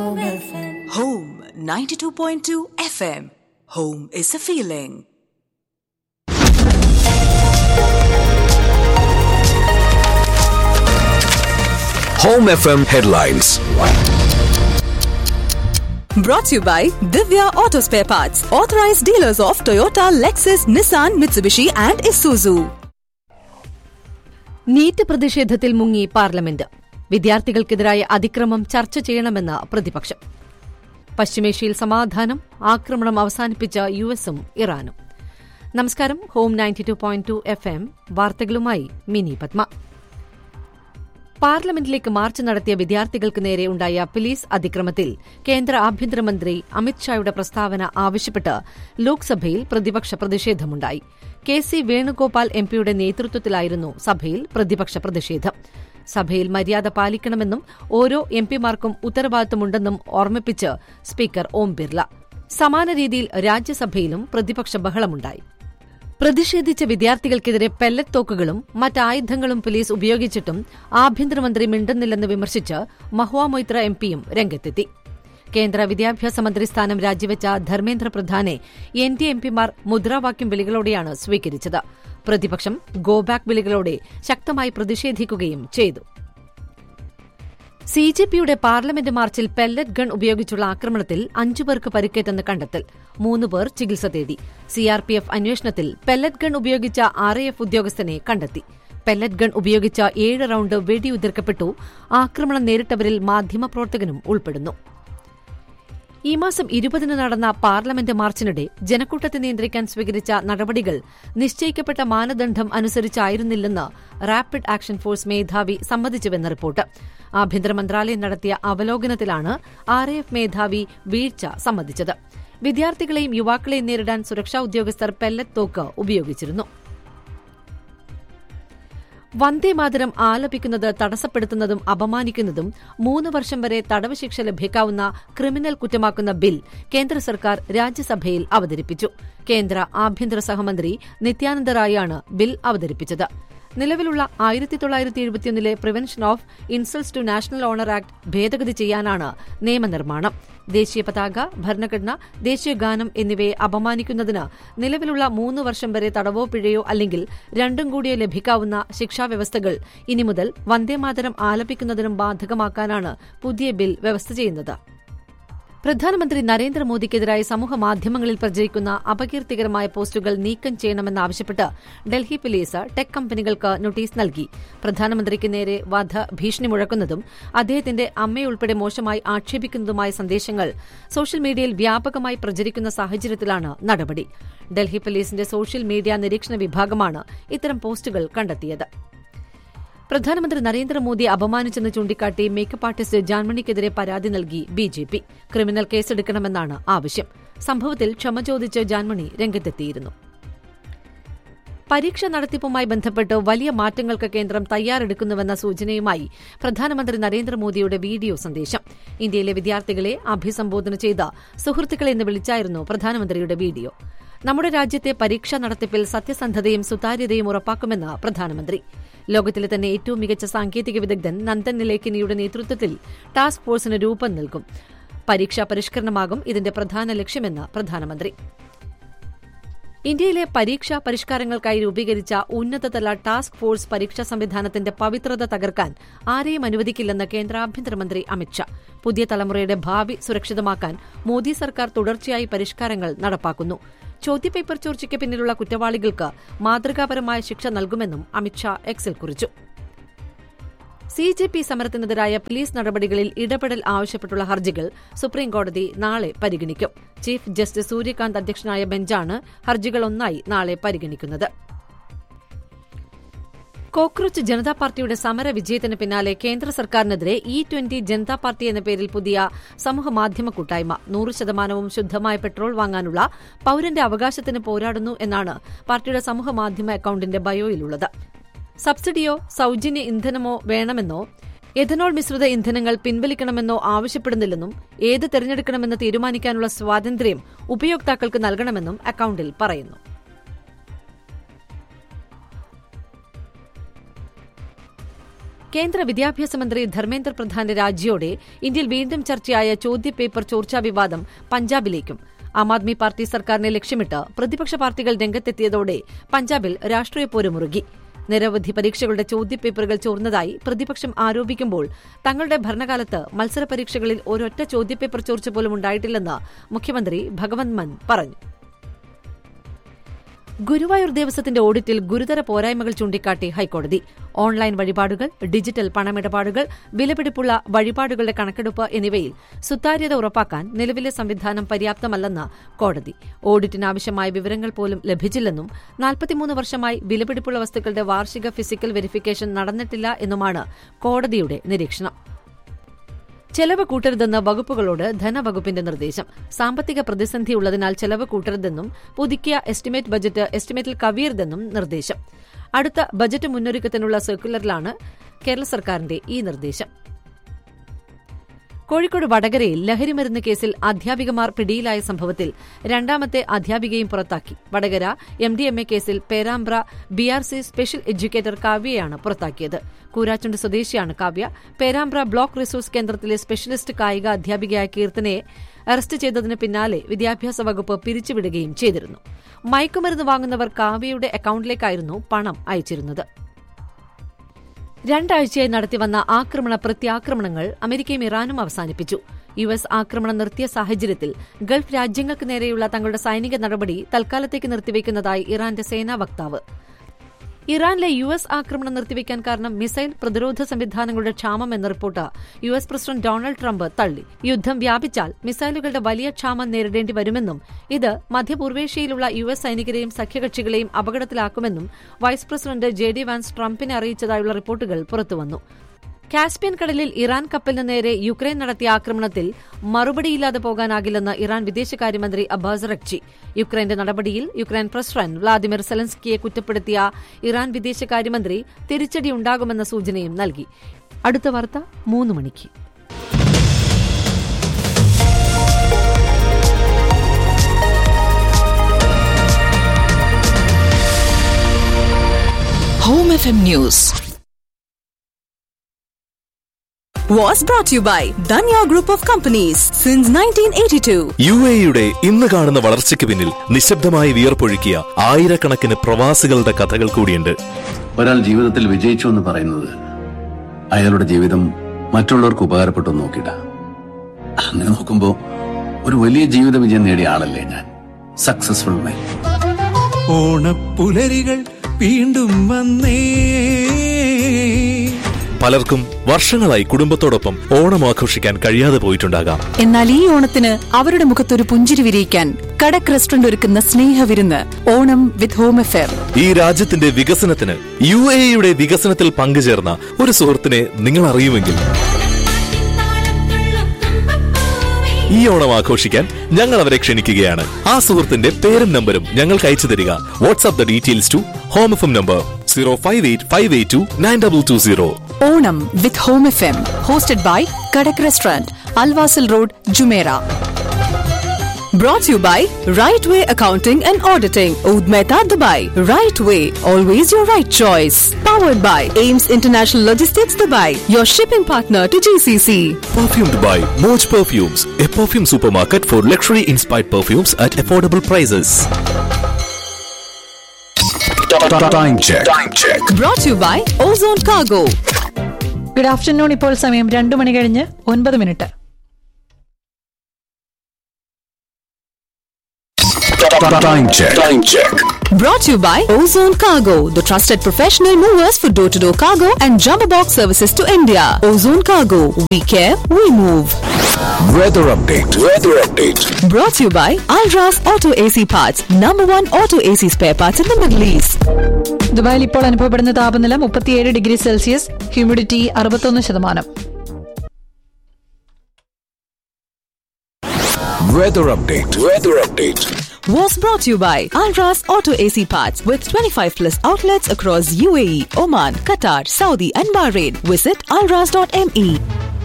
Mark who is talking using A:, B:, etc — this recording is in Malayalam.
A: Home FM.
B: Home 92.2 FM. Home is a feeling.
C: Home FM headlines.
D: Brought to you by Divya Auto Spare Parts, authorized dealers of Toyota, Lexus, Nissan, Mitsubishi, and Isuzu.
E: NEET പ്രതിഷേധത്തിൽ മുങ്ങി പാർലമെന്റ് വിദ്യാർത്ഥികൾക്കെതിരായ അതിക്രമം ചർച്ച ചെയ്യണമെന്ന് പ്രതിപക്ഷം പശ്ചിമേഷ്യയിൽ സമാധാനം ആക്രമണം അവസാനിപ്പിച്ച യു എസും ഇറാനും നമസ്കാരം home ninety two point two F M വാർത്തകളുമായി മിനി പത്മ പാർലമെന്റിലേക്ക് മാർച്ച് നടത്തിയ വിദ്യാർത്ഥികൾക്ക് നേരെ ഉണ്ടായ പോലീസ് അതിക്രമത്തിൽ കേന്ദ്ര ആഭ്യന്തരമന്ത്രി അമിത്ഷായുടെ പ്രസ്താവന ആവശ്യപ്പെട്ട് ലോക്സഭയിൽ പ്രതിപക്ഷ പ്രതിഷേധമുണ്ടായി കെ സി വേണുഗോപാൽ എംപിയുടെ നേതൃത്വത്തിലായിരുന്നു സഭയിൽ പ്രതിപക്ഷ പ്രതിഷേധം സഭയിൽ മര്യാദ പാലിക്കണമെന്നും ഓരോ എംപിമാർക്കും ഉത്തരവാദിത്തമുണ്ടെന്നും ഓർമ്മിപ്പിച്ച് സ്പീക്കർ ഓം ബിർല സമാന രീതിയിൽ രാജ്യസഭയിലും പ്രതിപക്ഷ ബഹളമുണ്ടായി പ്രതിഷേധിച്ച വിദ്യാർത്ഥികൾക്കെതിരെ പെല്ലറ്റ് തോക്കുകളും മറ്റായുധങ്ങളും പോലീസ് ഉപയോഗിച്ചിട്ടും ആഭ്യന്തരമന്ത്രി മിണ്ടുന്നില്ലെന്ന് വിമർശിച്ച് മഹ്വ മൊയ്ത്ര എംപിയും രംഗത്തെത്തി കേന്ദ്ര വിദ്യാഭ്യാസ മന്ത്രി സ്ഥാനം രാജിവെച്ച ധർമ്മേന്ദ്ര പ്രധാനെ എൻ ഡി എംപിമാർ മുദ്രാവാക്യം വിളികളോടെയാണ് സ്വീകരിച്ചത് പ്രതിപക്ഷം ഗോബാക്ക് വിളികളോടെ ശക്തമായി പ്രതിഷേധിക്കുകയും ചെയ്തു സി ജെ പിയുടെ പാർലമെന്റ് മാർച്ചിൽ പെല്ലറ്റ് ഗൺ ഉപയോഗിച്ചുള്ള ആക്രമണത്തിൽ അഞ്ചു പേർക്ക് പരിക്കേറ്റെന്ന് കണ്ടെത്തൽ മൂന്ന് പേർ ചികിത്സ തേടി സിആർപിഎഫ് അന്വേഷണത്തിൽ പെല്ലറ്റ് ഗൺ ഉപയോഗിച്ച ആർഎഎഫ് ഉദ്യോഗസ്ഥനെ കണ്ടെത്തി പെല്ലറ്റ് ഗൺ ഉപയോഗിച്ച ഏഴ് റൌണ്ട് വെടിയുതിർക്കപ്പെട്ടു ആക്രമണം നേരിട്ടവരിൽ മാധ്യമപ്രവർത്തകനും ഉൾപ്പെടുന്നു ഈ മാസം ഇരുപതിന് നടന്ന പാർലമെന്റ് മാർച്ചിനിടെ ജനക്കൂട്ടത്തെ നിയന്ത്രിക്കാൻ സ്വീകരിച്ച നടപടികൾ നിശ്ചയിക്കപ്പെട്ട മാനദണ്ഡം അനുസരിച്ചായിരുന്നില്ലെന്ന് റാപ്പിഡ് ആക്ഷൻ ഫോഴ്സ് മേധാവി സമ്മതിച്ചുവെന്ന റിപ്പോർട്ട് ആഭ്യന്തര മന്ത്രാലയം നടത്തിയ അവലോകനത്തിലാണ് ആർഎഎഫ് മേധാവി വീഴ്ച സമ്മതിച്ചത് വിദ്യാർത്ഥികളെയും യുവാക്കളെയും നേരിടാൻ സുരക്ഷാ ഉദ്യോഗസ്ഥർ പെല്ലറ്റ് തോക്ക് ഉപയോഗിച്ചിരുന്നു വന്ദേമാതരം ആലപിക്കുന്നത് തടസ്സപ്പെടുത്തുന്നതും അപമാനിക്കുന്നതും മൂന്ന് വർഷം വരെ തടവ് ശിക്ഷ ലഭിക്കാവുന്ന ക്രിമിനൽ കുറ്റമാക്കുന്ന ബിൽ കേന്ദ്ര സർക്കാർ രാജ്യസഭയിൽ അവതരിപ്പിച്ചു കേന്ദ്ര ആഭ്യന്തര സഹമന്ത്രി നിത്യാനന്ദ റായാണ് ബിൽ അവതരിപ്പിച്ചത് നിലവിലുള്ള ആയിരത്തി തൊള്ളായിരത്തി എഴുപത്തിയൊന്നിലെ prevention of insults to national honour act ഭേദഗതി ചെയ്യാനാണ് നിയമനിർമ്മാണം ദേശീയ പതാക ഭരണഘടന ദേശീയ ഗാനം എന്നിവയെ അപമാനിക്കുന്നതിന് നിലവിലുള്ള മൂന്ന് വർഷം വരെ തടവോ പിഴയോ അല്ലെങ്കിൽ രണ്ടും കൂടിയോ ലഭിക്കാവുന്ന ശിക്ഷാവ്യവസ്ഥകൾ ഇനി മുതൽ വന്ദേമാതരം ആലപിക്കുന്നതിനും ബാധകമാക്കാനാണ് പുതിയ ബിൽ വ്യവസ്ഥ ചെയ്യുന്നത് പ്രധാനമന്ത്രി നരേന്ദ്രമോദിക്കെതിരായി സമൂഹ മാധ്യമങ്ങളിൽ പ്രചരിക്കുന്ന അപകീർത്തികരമായ പോസ്റ്റുകൾ നീക്കം ചെയ്യണമെന്നാവശ്യപ്പെട്ട് ഡൽഹി പോലീസ് ടെക് കമ്പനികൾക്ക് നോട്ടീസ് നൽകി പ്രധാനമന്ത്രിക്ക് നേരെ വധ ഭീഷണി മുഴക്കുന്നതും അദ്ദേഹത്തിന്റെ അമ്മയുൾപ്പെടെ മോശമായി ആക്ഷേപിക്കുന്നതുമായ സന്ദേശങ്ങൾ സോഷ്യൽ മീഡിയയിൽ വ്യാപകമായി പ്രചരിക്കുന്ന സാഹചര്യത്തിലാണ് നടപടി ഡൽഹി പോലീസിന്റെ സോഷ്യൽ മീഡിയ നിരീക്ഷണ വിഭാഗമാണ് ഇത്തരം പോസ്റ്റുകൾ കണ്ടെത്തിയത് പ്രധാനമന്ത്രി നരേന്ദ്രമോദി അപമാനിച്ചെന്ന് ചൂണ്ടിക്കാട്ടി മേക്കപ്പ് ആർട്ടിസ്റ്റ് ജാൻമണിക്കെതിരെ പരാതി നൽകി ബി ജെ പി ക്രിമിനൽ കേസെടുക്കണമെന്നാണ് ആവശ്യം സംഭവത്തിൽ ക്ഷമ ചോദിച്ച് ജാൻമണി രംഗത്തെത്തിയിരുന്നു പരീക്ഷ നടത്തിപ്പുമായി ബന്ധപ്പെട്ട് വലിയ മാറ്റങ്ങൾക്ക് കേന്ദ്രം തയ്യാറെടുക്കുന്നുവെന്ന സൂചനയുമായി പ്രധാനമന്ത്രി നരേന്ദ്രമോദിയുടെ വീഡിയോ സന്ദേശം ഇന്ത്യയിലെ വിദ്യാർത്ഥികളെ അഭിസംബോധന ചെയ്ത സുഹൃത്തുക്കളെ എന്ന് വിളിച്ചായിരുന്നു പ്രധാനമന്ത്രിയുടെ വീഡിയോ നമ്മുടെ രാജ്യത്തെ പരീക്ഷാ നടത്തിപ്പിൽ സത്യസന്ധതയും സുതാര്യതയും ഉറപ്പാക്കുമെന്ന് പ്രധാനമന്ത്രി ലോകത്തിലെ തന്നെ ഏറ്റവും മികച്ച സാങ്കേതിക വിദഗ്ധൻ നന്ദൻ നിലേക്കിനിയുടെ നേതൃത്വത്തിൽ ടാസ്ക് ഫോഴ്സിന് രൂപം നൽകും പരീക്ഷാ പരിഷ്കരണമാകും ഇതിന്റെ പ്രധാന ലക്ഷ്യമെന്ന് പ്രധാനമന്ത്രി ഇന്ത്യയിലെ പരീക്ഷാ പരിഷ്കാരങ്ങൾക്കായി രൂപീകരിച്ച ഉന്നതതല ടാസ്ക് ഫോഴ്സ് പരീക്ഷാ സംവിധാനത്തിന്റെ പവിത്രത തകർക്കാൻ ആരെയും അനുവദിക്കില്ലെന്ന് കേന്ദ്ര ആഭ്യന്തരമന്ത്രി അമിത്ഷാ പുതിയ തലമുറയുടെ ഭാവി സുരക്ഷിതമാക്കാൻ മോദി സർക്കാർ തുടർച്ചയായി പരിഷ്കാരങ്ങൾ നടപ്പാക്കുന്നു ചോദ്യപേപ്പർ ചോർച്ചയ്ക്ക് പിന്നിലുള്ള കുറ്റവാളികൾക്ക് മാതൃകാപരമായ ശിക്ഷ നൽകുമെന്നും അമിത്ഷാ എക്സിൽ കുറിച്ചു സി ജെ പി സമരത്തിനെതിരായ പോലീസ് നടപടികളിൽ ഇടപെടൽ ആവശ്യപ്പെട്ടുള്ള ഹർജികൾ സുപ്രീംകോടതി നാളെ പരിഗണിക്കും ചീഫ് ജസ്റ്റിസ് സൂര്യകാന്ത് അധ്യക്ഷനായ ബെഞ്ചാണ് ഹർജികൾ ഒന്നായി നാളെ പരിഗണിക്കുന്നത് കോക്രോച്ച് ജനതാ പാർട്ടിയുടെ സമര വിജയത്തിന് പിന്നാലെ കേന്ദ്ര സർക്കാരിനെതിരെ ഇ ട്വന്റി ജനതാ പാർട്ടി എന്ന പേരിൽ പുതിയ സമൂഹമാധ്യമ കൂട്ടായ്മ നൂറ് ശതമാനവും ശുദ്ധമായ പെട്രോൾ വാങ്ങാനുള്ള പൌരന്റെ അവകാശത്തിന് പോരാടുന്നു എന്നാണ് പാർട്ടിയുടെ സമൂഹമാധ്യമ അക്കൌണ്ടിന്റെ ബയോയിലുള്ളത് സബ്സിഡിയോ സൌജന്യ ഇന്ധനമോ വേണമെന്നോ എഥനോൾ മിശ്രിത ഇന്ധനങ്ങൾ പിൻവലിക്കണമെന്നോ ആവശ്യപ്പെടുന്നില്ലെന്നും ഏത് തെരഞ്ഞെടുക്കണമെന്ന് തീരുമാനിക്കാനുള്ള സ്വാതന്ത്ര്യം ഉപയോക്താക്കൾക്ക് നൽകണമെന്നും അക്കൌണ്ടിൽ പറയുന്നു കേന്ദ്ര വിദ്യാഭ്യാസ മന്ത്രി ധർമ്മേന്ദ്ര പ്രധാന്റെ രാജിയോടെ ഇന്ത്യയിൽ വീണ്ടും ചർച്ചയായ ചോദ്യപേപ്പർ ചോർച്ചാ വിവാദം പഞ്ചാബിലേക്കും ആം ആദ്മി പാർട്ടി സർക്കാരിനെ ലക്ഷ്യമിട്ട് പ്രതിപക്ഷ പാർട്ടികൾ രംഗത്തെത്തിയതോടെ പഞ്ചാബിൽ രാഷ്ട്രീയ പോരുമുറുകി നിരവധി പരീക്ഷകളുടെ ചോദ്യപേപ്പറുകൾ ചോർന്നതായി പ്രതിപക്ഷം ആരോപിക്കുമ്പോൾ തങ്ങളുടെ ഭരണകാലത്ത് മത്സര പരീക്ഷകളിൽ ഒരൊറ്റ ചോദ്യപേപ്പർ ചോർച്ച പോലും ഉണ്ടായിട്ടില്ലെന്ന് മുഖ്യമന്ത്രി ഭഗവന്ത് മൻ പറഞ്ഞു ഗുരുവായൂർ ദേവസ്വത്തിന്റെ ഓഡിറ്റിൽ ഗുരുതര പോരായ്മകൾ ചൂണ്ടിക്കാട്ടി ഹൈക്കോടതി ഓൺലൈൻ വഴിപാടുകൾ ഡിജിറ്റൽ പണമിടപാടുകൾ വിലപിടിപ്പുള്ള വഴിപാടുകളുടെ കണക്കെടുപ്പ് എന്നിവയിൽ സുതാര്യത ഉറപ്പാക്കാൻ നിലവിലെ സംവിധാനം പര്യാപ്തമല്ലെന്ന് കോടതി ഓഡിറ്റിനാവശ്യമായ വിവരങ്ങൾ പോലും ലഭിച്ചില്ലെന്നും നാൽപ്പത്തിമൂന്ന് വർഷമായി വിലപിടിപ്പുള്ള വസ്തുക്കളുടെ വാർഷിക ഫിസിക്കൽ വെരിഫിക്കേഷൻ നടന്നിട്ടില്ല എന്നുമാണ് കോടതിയുടെ നിരീക്ഷണം ചെലവ് കൂട്ടരുതെന്ന് വകുപ്പുകളോട് ധനവകുപ്പിന്റെ നിർദ്ദേശം സാമ്പത്തിക പ്രതിസന്ധിയുള്ളതിനാൽ ചെലവ് കൂട്ടരുതെന്നും പുതുക്കിയ എസ്റ്റിമേറ്റ് ബജറ്റ് എസ്റ്റിമേറ്റിൽ കവിയരുതെന്നും നിർദ്ദേശം അടുത്ത ബജറ്റ് മുന്നൊരുക്കത്തിനുള്ള സർക്കുലറിലാണ് കേരള സർക്കാരിന്റെ ഈ നിർദ്ദേശം കോഴിക്കോട് വടകരയിൽ ലഹരിമരുന്ന് കേസിൽ അധ്യാപികമാർ പിടിയിലായ സംഭവത്തിൽ രണ്ടാമത്തെ അധ്യാപികയും പുറത്താക്കി Vadakara M D M A കേസിൽ Perambra B R C special educator കാവ്യയാണ് പുറത്താക്കിയത് കൂരാച്ചുണ്ട് സ്വദേശിയാണ് കാവ്യ പേരാമ്പ്ര ബ്ലോക്ക് റിസോഴ്സ് കേന്ദ്രത്തിലെ സ്പെഷ്യലിസ്റ്റ് കായിക അധ്യാപികയായ കീർത്തനയെ അറസ്റ്റ് ചെയ്തതിന് പിന്നാലെ വിദ്യാഭ്യാസ വകുപ്പ് പിരിച്ചുവിടുകയും ചെയ്തിരുന്നു മയക്കുമരുന്ന് വാങ്ങുന്നവർ കാവ്യയുടെ അക്കൌണ്ടിലേക്കായിരുന്നു പണം അയച്ചിരുന്നത് രണ്ടാഴ്ചയായി നടത്തിവന്ന ആക്രമണ പ്രത്യാക്രമണങ്ങൾ അമേരിക്കയും ഇറാനും അവസാനിപ്പിച്ചു യു എസ് ആക്രമണം നിർത്തിയ സാഹചര്യത്തിൽ ഗൾഫ് രാജ്യങ്ങൾക്ക് നേരെയുള്ള തങ്ങളുടെ സൈനിക നടപടി തൽക്കാലത്തേക്ക് നിർത്തിവെക്കുന്നതായി ഇറാന്റെ സേനാ വക്താവ് ഇറാനിലെ യു എസ് ആക്രമണം നിർത്തിവെക്കാൻ കാരണം മിസൈൽ പ്രതിരോധ സംവിധാനങ്ങളുടെ ക്ഷാമം എന്ന report U S president Donald Trump തള്ളി യുദ്ധം വ്യാപിച്ചാൽ മിസൈലുകളുടെ വലിയ ക്ഷാമം നേരിടേണ്ടി വരുമെന്നും ഇത് മധ്യപൂർവേഷ്യയിലുള്ള യു എസ് സൈനികരെയും സഖ്യകക്ഷികളെയും അപകടത്തിലാക്കുമെന്നും vice president J D Vance ട്രംപിനെ അറിയിച്ചതായുള്ള റിപ്പോർട്ടുകൾ പുറത്തുവന്നു കാസ്പിയൻ കടലിൽ ഇറാൻ കപ്പലിന് നേരെ യുക്രൈൻ നടത്തിയ ആക്രമണത്തിൽ മറുപടിയില്ലാതെ പോകാനാകില്ലെന്ന് ഇറാൻ വിദേശകാര്യമന്ത്രി അബ്ബാസ് റക്ചി യുക്രൈന്റെ നടപടിയിൽ യുക്രൈൻ പ്രസിഡന്റ് വ്ളാദിമിർ സെലൻസ്കിയെ കുറ്റപ്പെടുത്തിയ ഇറാൻ വിദേശകാര്യമന്ത്രി തിരിച്ചടിയുണ്ടാകുമെന്ന സൂചനയും നൽകി അടുത്ത വാർത്ത മൂന്ന് മണിക്ക്
B: Home FM News.
D: Was brought to you by Danya Group of Companies since 1982.
C: U എയുടെ ഇന്ന് കാണുന്ന വളർച്ചയ്ക്ക് പിന്നിൽ നിശബ്ദമായി വിയർപ്പൊഴുക്കിയ ആയിരക്കണക്കിന് പ്രവാസികളുടെ കഥകൾ കൂടിയുണ്ട്
A: ഒരാൾ ജീവിതത്തിൽ വിജയിച്ചു എന്ന് പറയുന്നത് അയാളുടെ ജീവിതം മറ്റുള്ളവർക്ക് ഉപകാരപ്പെട്ടു എന്ന് നോക്കിയിട്ട അങ്ങനെ നോക്കുമ്പോ ഒരു വലിയ ജീവിത വിജയം നേടിയ ആളല്ലേ ഞാൻ സക്സസ്ഫുൾ മാൻ
F: ഓണപ്പുലരികൾ വീണ്ടും വന്നേ
C: പലർക്കും വർഷങ്ങളായി കുടുംബത്തോടൊപ്പം ഓണം ആഘോഷിക്കാൻ കഴിയാതെ പോയിട്ടുണ്ടാകാം
G: എന്നാൽ ഈ ഓണത്തിന് അവരുടെ മുഖത്തൊരു പുഞ്ചിരി വിരിയിക്കാൻ കടക് റെസ്റ്റോറന്റ് ഒരുക്കുന്ന സ്നേഹവിരുന്ന് ഓണം വിത്ത് ഹോം എഫെയർ
C: ഈ രാജ്യത്തിന്റെ വികസനത്തിന് യു എയുടെ വികസനത്തിൽ പങ്കുചേർന്ന ഒരു സുഹൃത്തിനെ നിങ്ങൾ അറിയുമെങ്കിൽ ഈ ഓണം ആഘോഷിക്കാൻ ഞങ്ങൾ അവരെ ക്ഷണിക്കുകയാണ് ആ സുഹൃത്തിന്റെ പേരും നമ്പരും ഞങ്ങൾക്ക് അയച്ചു തരിക WhatsApp the details to home F M number zero five eight five eight two nine double two zero
G: Onam with home F M hosted by Kadak restaurant Al Wasl road Jumeirah
D: Brought to you by Right Way Accounting and Auditing, Oud Mehta, Dubai. Right Way, always your right choice. Powered by Ames International Logistics, Dubai, your shipping partner to GCC.
C: Perfumed by Moj Perfumes, a perfume supermarket for luxury inspired perfumes at affordable prices.
A: Time check
D: Brought to you by Ozone Cargo.
H: Good afternoon ഇപ്പോൾ സമയം രണ്ടു മണി കഴിഞ്ഞ് ഒൻപത് minute
A: time check time check
D: Brought to you by Ozone Cargo, the trusted professional movers for door to door cargo and jumbo box services to India. Ozone Cargo, we care, we move.
C: Weather update. Weather update.
D: Brought to you by Alras Auto AC Parts, number one auto AC spare parts in the Middle East.
H: ദുബായിൽ ഇപ്പോൾ അനുഭവപ്പെടുന്ന താപനില മുപ്പത്തിയേഴ് ഡിഗ്രി സെൽഷ്യസ് ഹ്യൂമിഡിറ്റി അറുപത്തൊന്ന് ശതമാനം
C: Weather update. Weather update.
D: Was brought to you by Alras Auto AC Parts with 25 plus outlets across UAE, Oman, Qatar, Saudi, and Bahrain. Visit alras.me.